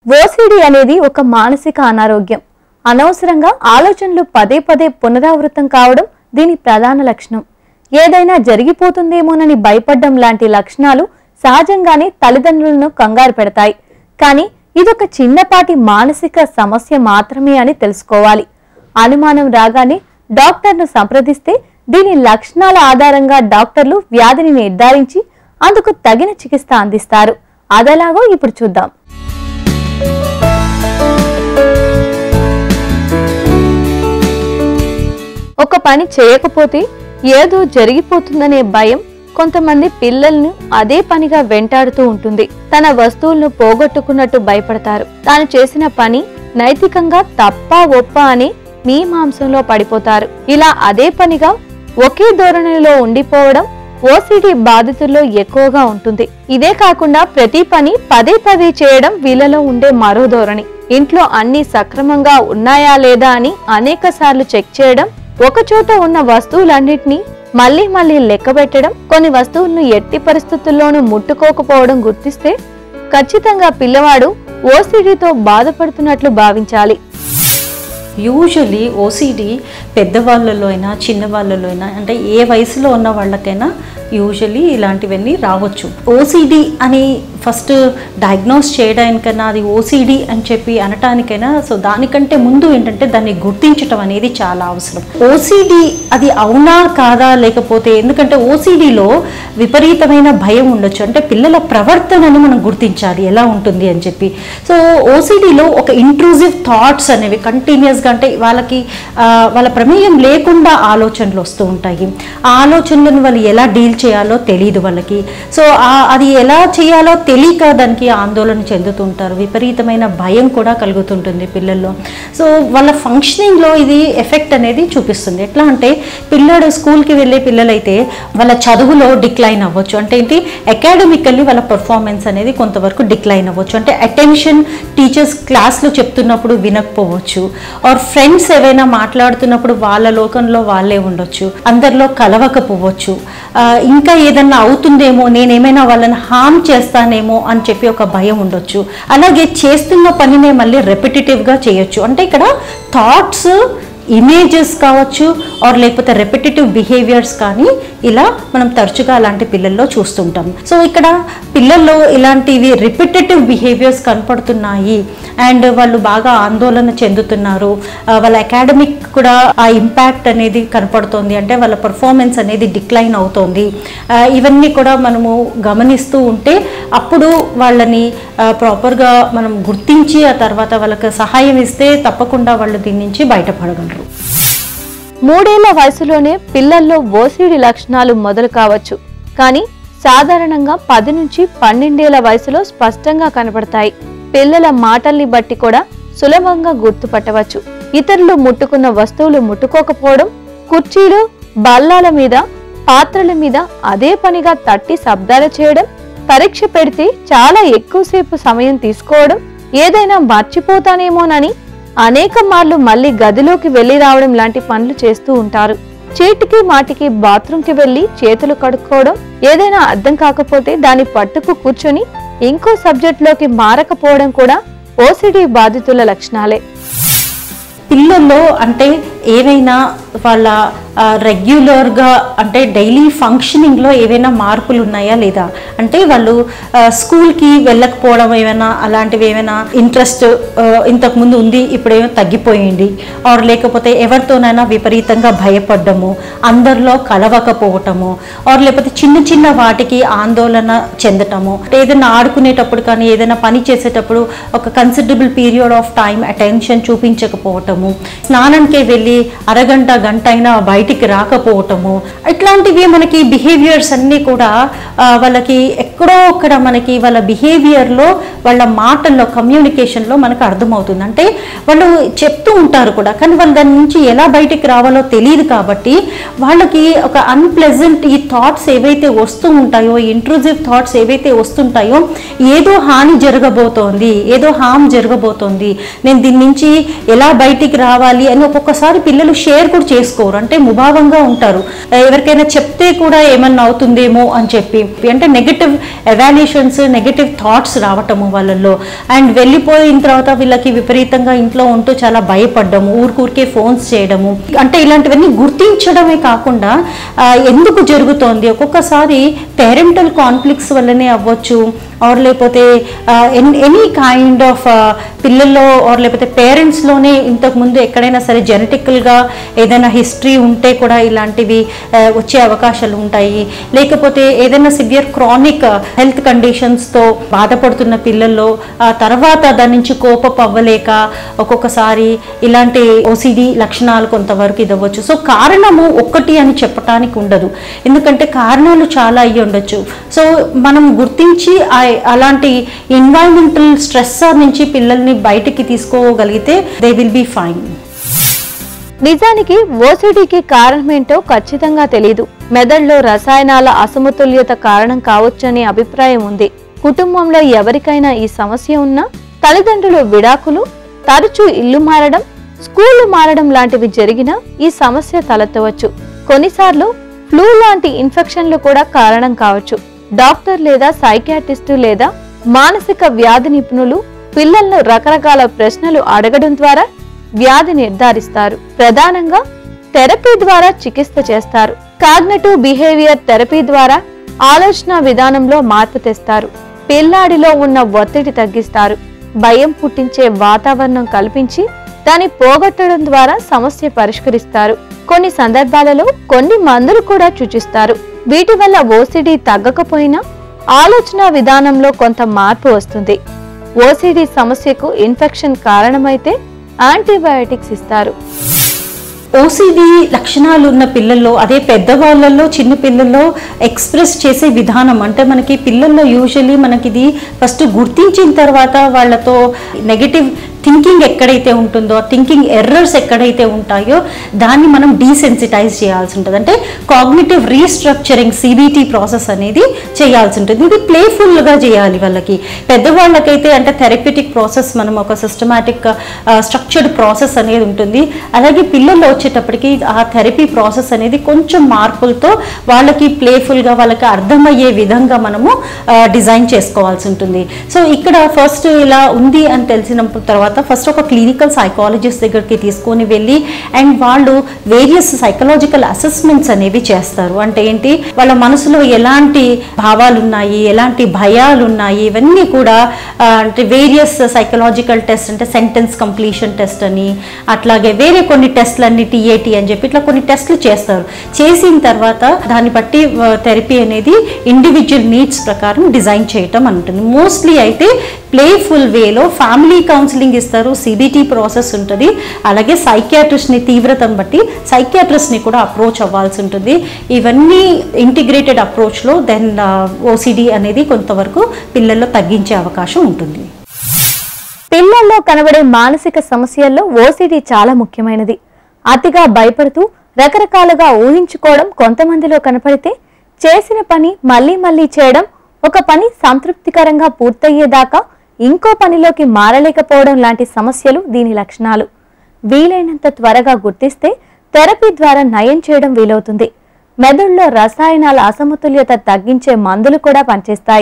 OCD అనేది ఒక మానసిక అనారోగ్యం అనవసరంగా ఆలోచనలు పదే పదే పునరావృతం కావడం దీని ప్రధాన లక్షణం ఏదైనా జరిగిపోతుందేమోనని భయపడడం లాంటి లక్షణాలు సహజంగానే తల్లిదండ్రులను కంగారు పెడతాయి కానీ ఇదొక చిన్నపాటి మానసిక సమస్య మాత్రమే అని తెలుసుకోవాలి అనుమానం రాగానే డాక్టర్ను సంప్రదిస్తే దీని లక్షణాల ఆధారంగా డాక్టర్లు వ్యాధిని నిర్ధారించి అందుకు తగిన చికిత్స అందిస్తారు అదెలాగో ఇప్పుడు చూద్దాం ఒక పని చేయకపోతే ఏదో జరిగిపోతుందనే భయం కొంతమంది పిల్లల్ని అదే పనిగా వెంటాడుతూ ఉంటుంది తన వస్తువులను పోగొట్టుకున్నట్టు భయపడతారు తాను చేసిన పని నైతికంగా తప్ప ఒప్ప అని మీమాంసంలో పడిపోతారు ఇలా అదే పనిగా ఒకే ధోరణిలో ఉండిపోవడం ఓసిడి బాధితుల్లో ఎక్కువగా ఉంటుంది ఇదే కాకుండా ప్రతి పని పదే పదే చేయడం వీళ్ళలో ఉండే మరో ధోరణి ఇంట్లో అన్ని సక్రమంగా ఉన్నాయా లేదా అని అనేక సార్లు చెక్ చేయడం ఒక చోట ఉన్న వస్తువులన్నిటినీ మళ్ళీ మళ్ళీ లెక్క పెట్టడం కొన్ని వస్తువులను ఎట్టి పరిస్థితుల్లోనూ ముట్టుకోకపోవడం గుర్తిస్తే ఖచ్చితంగా పిల్లవాడు ఓసిడితో బాధపడుతున్నట్లు భావించాలి యూజువలీ ఓసిడి పెద్దవాళ్ళలో అయినా చిన్నవాళ్ళలో అయినా అంటే ఏ వయసులో ఉన్న వాళ్ళకైనా యూజువలీ ఇలాంటివన్నీ రావచ్చు ఓసిడి అని ఫస్ట్ డయాగ్నోస్ చేయడానికైనా అది ఓసిడి అని చెప్పి అనటానికైనా సో దానికంటే ముందు ఏంటంటే దాన్ని గుర్తించటం అనేది చాలా అవసరం ఓసిడి అది అవునా కాదా లేకపోతే ఎందుకంటే ఓసిడిలో విపరీతమైన భయం ఉండొచ్చు అంటే పిల్లల ప్రవర్తనను మనం గుర్తించాలి ఎలా ఉంటుంది అని చెప్పి సో ఓసిడిలో ఒక ఇంట్రూజివ్ థాట్స్ అనేవి కంటిన్యూస్గా అంటే వాళ్ళకి ఆ, వాళ్ళ ప్రమేయం లేకుండా ఆలోచనలు వస్తూ ఉంటాయి ఆ ఆలోచనలను వాళ్ళు ఎలా డీల్ చేయాలో తెలియదు వాళ్ళకి సో ఆ- అది ఎలా చేయాలో తెలియక దానికి ఆందోళన చెందుతుంటారు విపరీతమైన భయం కూడా కలుగుతుంటుంది పిల్లల్లో సో వాళ్ళ ఫంక్షనింగ్లో ఇది ఎఫెక్ట్ అనేది చూపిస్తుంది ఎట్లా అంటే పిల్లడు స్కూల్కి వెళ్ళే పిల్లలైతే వాళ్ళ చదువులో డిక్లైన్ అవ్వచ్చు అంటే ఏంటి అకాడమికల్లీ వాళ్ళ పర్ఫార్మెన్స్ అనేది కొంతవరకు డిక్లైన్ అవ్వచ్చు అంటే అటెన్షన్ టీచర్స్ క్లాస్లో చెప్తున్నప్పుడు వినకపోవచ్చు ఆర్ ఫ్రెండ్స్ ఏవైనా మాట్లాడుతున్నప్పుడు వాళ్ళ లోకంలో వాళ్ళే ఉండొచ్చు అందరిలో కలవకపోవచ్చు ఆ, ఇంకా ఏదన్నా అవుతుందేమో నేనేమైనా వాళ్ళని హామ్ చేస్తానేమో అని చెప్పి ఒక భయం ఉండొచ్చు అలాగే చేస్తున్న పనినే మళ్ళీ రెపిటేటివ్గా చేయొచ్చు అంటే ఇక్కడ థాట్స్ ఇమేజెస్ కావచ్చు ఆర్ లేకపోతే రెపిటేటివ్ బిహేవియర్స్ కానీ ఇలా మనం తరచుగా అలాంటి పిల్లల్లో చూస్తుంటాం సో ఇక్కడ పిల్లల్లో ఇలాంటివి రిపిటేటివ్ బిహేవియర్స్ కనపడుతున్నాయి అండ్ వాళ్ళు బాగా ఆందోళన చెందుతున్నారు ఆ, వాళ్ళ అకాడమిక్ కూడా ఆ ఇంపాక్ట్ అనేది కనపడుతోంది అంటే వాళ్ళ పర్ఫార్మెన్స్ అనేది డిక్లైన్ అవుతోంది ఆ, ఇవన్నీ కూడా మనము గమనిస్తూ ఉంటే అప్పుడు వాళ్ళని ప్రాపర్గా మనం గుర్తించి ఆ తర్వాత వాళ్ళకి సహాయం ఇస్తే తప్పకుండా వాళ్ళు దీని నుంచి బయటపడగలరు మూడేళ్ల వయసులోనే పిల్లల్లో ఓసిడి లక్షణాలు మొదలు కావచ్చు కానీ సాధారణంగా పది నుంచి పన్నెండేళ్ల వయసులో స్పష్టంగా కనబడతాయి పిల్లల మాటల్ని బట్టి కూడా సులభంగా గుర్తుపట్టవచ్చు ఇతరులు ముట్టుకున్న వస్తువులు ముట్టుకోకపోవడం కుర్చీలు బల్లాల మీద పాత్రల మీద అదే పనిగా తట్టి శబ్దాలు చేయడం పరీక్ష పెడితే చాలా ఎక్కువసేపు సమయం తీసుకోవడం ఏదైనా మర్చిపోతానేమోనని అనేక మార్లు మళ్ళీ గదిలోకి వెళ్లి రావడం లాంటి పనులు చేస్తూ ఉంటారు చీటికి మాటికి బాత్రూంకి వెళ్లి చేతులు కడుక్కోవడం ఏదైనా అర్థం కాకపోతే దాని పట్టుకు కూర్చొని ఇంకో సబ్జెక్టులోకి మారకపోవడం కూడా ఓసిడి బాధితుల లక్షణాలే పిల్లల్లో అంటే ఏవైనా వాళ్ళ రెగ్యులర్గా అంటే డైలీ ఫంక్షనింగ్లో ఏవైనా మార్పులు ఉన్నాయా లేదా అంటే వాళ్ళు ఆ, స్కూల్కి వెళ్ళకపోవడం ఏమైనా అలాంటివి ఏమైనా ఇంట్రెస్ట్ ఇంతకుముందు ఉంది ఇప్పుడేమో తగ్గిపోయింది ఆర్ లేకపోతే ఎవరితోనైనా విపరీతంగా భయపడ్డము అందరిలో కలవకపోవటము ఆర్ లేకపోతే చిన్న చిన్న వాటికి ఆందోళన చెందటము అంటే ఏదైనా ఆడుకునేటప్పుడు కానీ ఏదైనా పని చేసేటప్పుడు ఒక considerable period of time attention చూపించకపోవటము స్నానానికి వెళ్ళి అరగంట గంట అయినా బయటికి రాకపోవటము ఇట్లాంటివి మనకి బిహేవియర్స్ అన్నీ కూడా ఆ, వాళ్ళకి ఎక్కడో అక్కడ మనకి వాళ్ళ బిహేవియర్లో వాళ్ళ మాటల్లో కమ్యూనికేషన్లో మనకు అర్థమవుతుంది అంటే వాళ్ళు చెప్తూ ఉంటారు కూడా కానీ వాళ్ళు దాని నుంచి ఎలా బయటికి రావాలో తెలియదు కాబట్టి వాళ్ళకి ఒక అన్ప్లెజెంట్ ఈ థాట్స్ ఏవైతే వస్తూ ఉంటాయో ఇంట్రూజివ్ థాట్స్ ఏవైతే వస్తుంటాయో ఏదో హాని జరగబోతోంది ఏదో హామ్ జరగబోతోంది నేను దీని నుంచి ఎలా బయటికి బయటికి రావాలి అని ఒక్కొక్కసారి పిల్లలు షేర్ కూడా చేసుకోరు అంటే ముభావంగా ఉంటారు ఎవరికైనా చెప్తే కూడా ఏమన్నా అవుతుందేమో అని చెప్పి అంటే నెగటివ్ ఎవాల్యుయేషన్స్ నెగటివ్ థాట్స్ రావటము వాళ్ళల్లో అండ్ వెళ్ళిపోయిన తర్వాత వీళ్ళకి విపరీతంగా ఇంట్లో ఉంటూ చాలా భయపడ్డము ఊరికూరికే ఫోన్స్ చేయడము అంటే ఇలాంటివన్నీ గుర్తించడమే కాకుండా ఆ, ఎందుకు జరుగుతోంది ఒక్కొక్కసారి పేరెంటల్ కాన్ఫ్లిక్ట్స్ వల్లనే అవ్వచ్చు ఆర్ లేకపోతే ఎనీ కైండ్ ఆఫ్ పిల్లల్లో ఆర్ లేకపోతే పేరెంట్స్లోనే ఇంతకుముందు ఎక్కడైనా సరే జెనెటికల్గా ఏదైనా హిస్టరీ ఉంటే కూడా ఇలాంటివి ఆ, వచ్చే అవకాశాలు ఉంటాయి లేకపోతే ఏదైనా సివియర్ క్రానిక్ హెల్త్ కండిషన్స్తో బాధపడుతున్న పిల్లల్లో ఆ తర్వాత దాని నుంచి కోపం అవ్వలేక ఒక్కొక్కసారి ఇలాంటి ఓసిడి లక్షణాలు కొంతవరకు ఇదవ్వచ్చు సో కారణము ఒక్కటి అని చెప్పటానికి ఉండదు ఎందుకంటే కారణాలు చాలా అయ్యి ఉండొచ్చు సో మనం గుర్తించి ఆ- అలాంటి ఎన్వైరన్మెంటల్ స్ట్రెస్ నుంచి పిల్లల్ని బయటికి తీసుకోగలిగితే దే విల్ బీ ఫైన్ నిజానికి ఓసిడీకి కారణమేంటో ఖచ్చితంగా తెలియదు మెదడులో రసాయనాల అసమతుల్యత కారణం కావచ్చనే అభిప్రాయం ఉంది కుటుంబంలో ఎవరికైనా ఈ సమస్య ఉన్నా తల్లిదండ్రులు విడాకులు తరచూ ఇల్లు మారడం స్కూళ్లు మారడం లాంటివి జరిగినా ఈ సమస్య తలెత్తవచ్చు కొన్నిసార్లు ఫ్లూ లాంటి ఇన్ఫెక్షన్లు కూడా కారణం కావచ్చు డాక్టర్ లేదా సైకియాట్రిస్టు లేదా మానసిక వ్యాధి నిపుణులు పిల్లలను రకరకాల ప్రశ్నలు అడగడం ద్వారా వ్యాధి నిర్ధారిస్తారు ప్రధానంగా థెరపీ ద్వారా చికిత్స చేస్తారు కాగ్నటివ్ బిహేవియర్ థెరపీ ద్వారా ఆలోచన విధానంలో మార్పు తెస్తారు పిల్లాడిలో ఉన్న ఒత్తిడి తగ్గిస్తారు భయం పుట్టించే వాతావరణం కల్పించి దాన్ని పోగొట్టడం ద్వారా సమస్య పరిష్కరిస్తారు కొన్ని సందర్భాలలో కొన్ని మందులు కూడా సూచిస్తారు వీటి వల్ల ఓసిడి తగ్గకపోయినా ఆలోచన విధానంలో కొంత మార్పు వస్తుంది ఓసిడి సమస్యకు ఇన్ఫెక్షన్ కారణమైతే యాంటీబయాటిక్స్ ఇస్తారు ఓసిడి లక్షణాలు ఉన్న పిల్లల్లో అదే పెద్దవాళ్ళల్లో చిన్న పిల్లల్లో ఎక్స్ప్రెస్ చేసే విధానం అంటే మనకి పిల్లల్లో యూజువలీ మనకి ఇది ఫస్ట్ గుర్తించిన తర్వాత వాళ్ళతో నెగటివ్ థింకింగ్ ఎక్కడైతే ఉంటుందో థింకింగ్ ఎర్రర్స్ ఎక్కడైతే ఉంటాయో దాన్ని మనం డీసెన్సిటైజ్ చేయాల్సి ఉంటుంది అంటే కాగ్నిటివ్ రీస్ట్రక్చరింగ్ సిబిటి ప్రాసెస్ అనేది చేయాల్సి ఉంటుంది ఇది ప్లేఫుల్గా చేయాలి వాళ్ళకి పెద్దవాళ్ళకైతే అంటే థెరప్యూటిక్ ప్రాసెస్ మనం ఒక సిస్టమాటిక్ స్ట్రక్చర్డ్ ప్రాసెస్ అనేది ఉంటుంది అలాగే పిల్లల్లో వచ్చేటప్పటికి ఆ థెరపీ ప్రాసెస్ అనేది కొంచెం మార్పులతో వాళ్ళకి ప్లేఫుల్గా వాళ్ళకి అర్థమయ్యే విధంగా మనము డిజైన్ చేసుకోవాల్సి ఉంటుంది సో ఇక్కడ ఫస్ట్ ఇలా ఉంది అని తెలిసిన తర్వాత ఫస్ట్ ఒక క్లినికల్ సైకాలజిస్ట్ దగ్గరికి తీసుకొని వెళ్ళి అండ్ వాళ్ళు వేరియస్ సైకలాజికల్ అసెస్మెంట్స్ అనేవి చేస్తారు అంటే ఏంటి వాళ్ళ మనసులో ఎలాంటి భావాలు ఉన్నాయి ఎలాంటి భయాలు ఉన్నాయి ఇవన్నీ కూడా ఆ, అంటే వేరియస్ సైకలాజికల్ టెస్ట్ అంటే సెంటెన్స్ కంప్లీషన్ టెస్ట్ అని అట్లాగే వేరే కొన్ని టెస్ట్లు అన్ని టీఏటి అని చెప్పి ఇట్లా కొన్ని టెస్ట్లు చేస్తారు చేసిన తర్వాత దాన్ని బట్టి థెరపీ అనేది ఇండివిజువల్ నీడ్స్ ప్రకారం డిజైన్ చేయటం అంటుంది మోస్ట్లీ అయితే ప్లేఫుల్ వేలో ఫ్యామిలీ కౌన్సిలింగ్ ఇస్తారు సిబిటి ప్రాసెస్ ఉంటుంది అలాగే సైకియాట్రిస్ట్ని తీవ్రతను బట్టి సైకియాట్రిస్ట్ని కూడా అప్రోచ్ అవ్వాల్సి ఉంటుంది ఇవన్నీ ఇంటిగ్రేటెడ్ అప్రోచ్లో దెన్ ఓసిడి అనేది కొంతవరకు పిల్లల్లో తగ్గించే అవకాశం ఉంటుంది పిల్లల్లో కనబడే మానసిక సమస్యల్లో ఓసిడి చాలా ముఖ్యమైనది అతిగా భయపడుతూ రకరకాలుగా ఊహించుకోవడం కొంతమందిలో కనపడితే చేసిన పని మళ్ళీ మళ్ళీ చేయడం ఒక పని సంతృప్తికరంగా పూర్తయ్యేదాకా ఇంకో పనిలోకి మారలేకపోవడం లాంటి సమస్యలు దీని లక్షణాలు వీలైనంత త్వరగా గుర్తిస్తే థెరపీ ద్వారా నయం చేయడం వీలవుతుంది మెదడులో రసాయనాల అసమతుల్యత తగ్గించే మందులు కూడా పనిచేస్తాయి